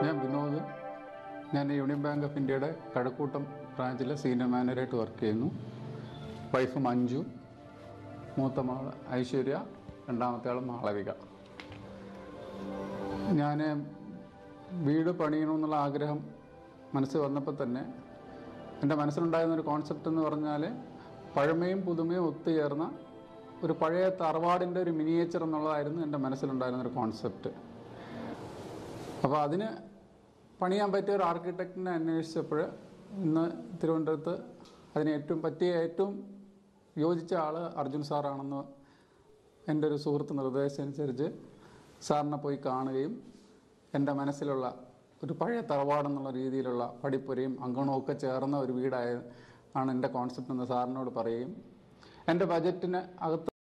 ഞാൻ വിനോദ് ഞാൻ union bank of ഇന്ത്യയുടെ കഴക്കൂട്ടം ബ്രാഞ്ചിലെ സീനിയർ മാനേജറായിട്ട് വർക്ക് ചെയ്യുന്നു വൈഫ് മഞ്ജു മൂത്ത മകൾ ഐശ്വര്യ രണ്ടാമത്തെ ആൾ മാളവിക ഞാൻ വീട് പണിയണമെന്നുള്ള ആഗ്രഹം മനസ്സിൽ വന്നപ്പോൾ തന്നെ എൻ്റെ മനസ്സിലുണ്ടായിരുന്ന ഒരു കോൺസെപ്റ്റ് എന്ന് പറഞ്ഞാൽ പഴമയും പുതുമയും ഒത്തുചേർന്ന ഒരു പഴയ തറവാടിൻ്റെ ഒരു മിനിയേച്ചർ എന്നുള്ളതായിരുന്നു എൻ്റെ മനസ്സിലുണ്ടായിരുന്ന ഒരു കോൺസെപ്റ്റ് അപ്പോൾ അതിന് പണിയാൻ പറ്റിയ ഒരു ആർക്കിടെക്റ്റിനെ അന്വേഷിച്ചപ്പോൾ ഇന്ന് തിരുവനന്തപുരത്ത് അതിന് ഏറ്റവും പറ്റിയ ഏറ്റവും യോജിച്ച ആൾ അർജുൻ സാറാണെന്ന് എൻ്റെ ഒരു സുഹൃത്ത് നിർദ്ദേശമനുസരിച്ച് സാറിനെ പോയി കാണുകയും എൻ്റെ മനസ്സിലുള്ള ഒരു പഴയ തറവാടെന്നുള്ള രീതിയിലുള്ള പടിപ്പുരയും അങ്കണവും ഒക്കെ ചേർന്ന ഒരു വീടായ ആണ് എൻ്റെ കോൺസെപ്റ്റ് എന്ന് സാറിനോട് പറയുകയും എൻ്റെ ബജറ്റിന് അകത്ത്